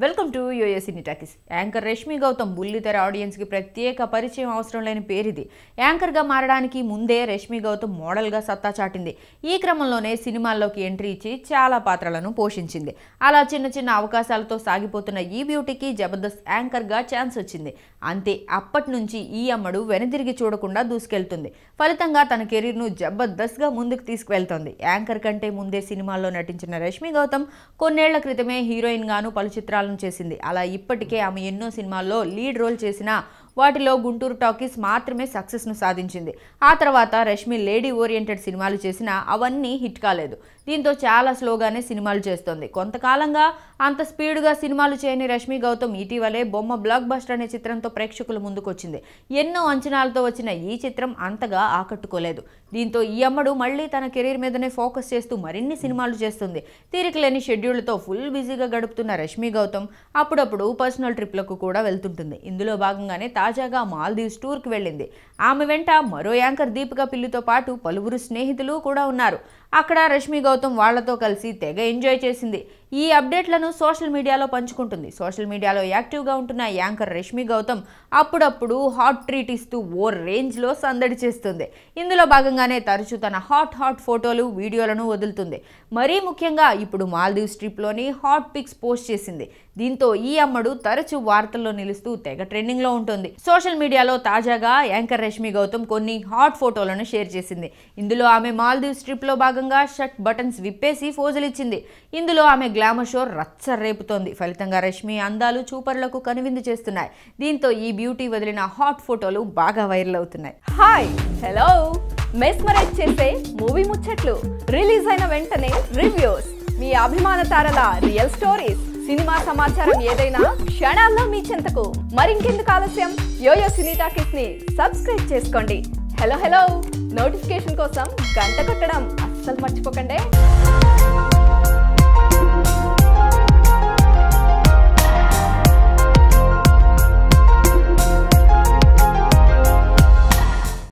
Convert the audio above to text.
welcome to YoYo Cine Talkies anchor Rashmi Gautam బుల్లితెర ఆడియన్స్కి ప్రత్యేక పరిచయం అవసరం లేని పేరిది యాంకర్గా మారడానికి ముందే రష్మి గౌతమ్ మోడల్గా సత్తా చాటింది ఈ క్రమంలోనే సినిమాల్లోకి ఎంట్రీ ఇచ్చి చాలా పాత్రలను పోషించింది అలా చిన్న చిన్న అవకాశాలతో సాగిపోతున్న ఈ బ్యూటీకి జబర్దస్త్ యాంకర్గా ఛాన్స్ వచ్చింది అంతే అప్పటి నుంచి ఈ అమ్మడు వెనుదిరిగి చూడకుండా దూసుకెళ్తుంది ఫలితంగా తన కెరీర్ను జబర్దస్త్గా ముందుకు తీసుకువెళ్తోంది యాంకర్ కంటే ముందే సినిమాల్లో నటించిన రష్మి గౌతమ్ కొన్నేళ్ల క్రితమే హీరోయిన్ గాను పలు చిత్రాలను చేసింది అలా ఇప్పటికే ఆమె ఎన్నో సినిమాల్లో లీడ్ రోల్ చేసినా వాటిలో గుంటూరు టాకీస్ మాత్రమే సక్సెస్ను సాధించింది ఆ తర్వాత రష్మి లేడీ ఓరియంటెడ్ సినిమాలు చేసినా అవన్నీ హిట్ కాలేదు దీంతో చాలా స్లోగానే సినిమాలు చేస్తోంది కొంతకాలంగా అంత స్పీడ్గా సినిమాలు చేయని రష్మి గౌతమ్ ఇటీవలే బొమ్మ బ్లాక్ బస్టర్ అనే చిత్రంతో ప్రేక్షకుల ముందుకొచ్చింది ఎన్నో అంచనాలతో వచ్చిన ఈ చిత్రం అంతగా ఆకట్టుకోలేదు దీంతో ఈ అమ్మడు మళ్ళీ తన కెరీర్ మీదనే ఫోకస్ చేస్తూ మరిన్ని సినిమాలు చేస్తుంది తీరిక లేని షెడ్యూల్తో ఫుల్ బిజీగా గడుపుతున్న రష్మి గౌతమ్ అప్పుడప్పుడు పర్సనల్ ట్రిప్లకు కూడా వెళ్తుంటుంది ఇందులో భాగంగానే తాజాగా మాల్దీవ్స్ టూర్కి వెళ్ళింది ఆమె వెంట మరో యాంకర్ దీపిక పిల్లితో పాటు పలువురు స్నేహితులు కూడా ఉన్నారు అక్కడ రష్మి గౌతమ్ వాళ్లతో కలిసి తెగ ఎంజాయ్ చేసింది ఈ అప్డేట్లను సోషల్ మీడియాలో పంచుకుంటుంది సోషల్ మీడియాలో యాక్టివ్గా ఉంటున్న యాంకర్ రష్మి గౌతమ్ అప్పుడప్పుడు హాట్ ట్రీట్ ఇస్తూ ఓ రేంజ్లో సందడి చేస్తుంది ఇందులో భాగంగానే తరచూ తన హాట్ హాట్ ఫోటోలు వీడియోలను వదులుతుంది మరీ ముఖ్యంగా ఇప్పుడు మాల్దీవ్స్ ట్రిప్లోని హాట్ పిక్స్ పోస్ట్ చేసింది దీంతో ఈ అమ్మడు తరచూ వార్తల్లో నిలుస్తూ తెగ ట్రెండింగ్లో ఉంటుంది సోషల్ మీడియాలో తాజాగా యాంకర్ రష్మి గౌతమ్ కొన్ని హాట్ ఫోటోలను షేర్ చేసింది ఇందులో ఆమె మాల్దీవ్స్ ట్రిప్లో భాగంగా షర్ట్ బటన్స్ విప్పేసి ఫోజులిచ్చింది ఇందులో ఆమె గ్లామర్ షో రచ్చ రేపుతోంది ఫలితంగా రష్మి అందాలు చూపర్లకు కనువిందు చేస్తున్నాయి దీంతో ఈ బ్యూటీ వదిలిన హాట్ ఫోటోలు బాగా వైరల్ అవుతున్నాయి హాయ్ హలో మెస్మరైజ్ చేసే మూవీ ముచ్చట్లు రిలీజ్ అయిన వెంటనే రివ్యూస్ మీ అభిమాన తారల రియల్ స్టోరీస్ సినిమా సమాచారం ఏదైనా క్షణాల్లో మీ చెంతకు మరింకెందుకు ఆలస్యం యోయో సినీ టాకీస్ ని సబ్స్క్రైబ్ చేసుకోండి హలో హలో నోటిఫికేషన్ కోసం గంట కొట్టడం అస్సలు మర్చిపోకండి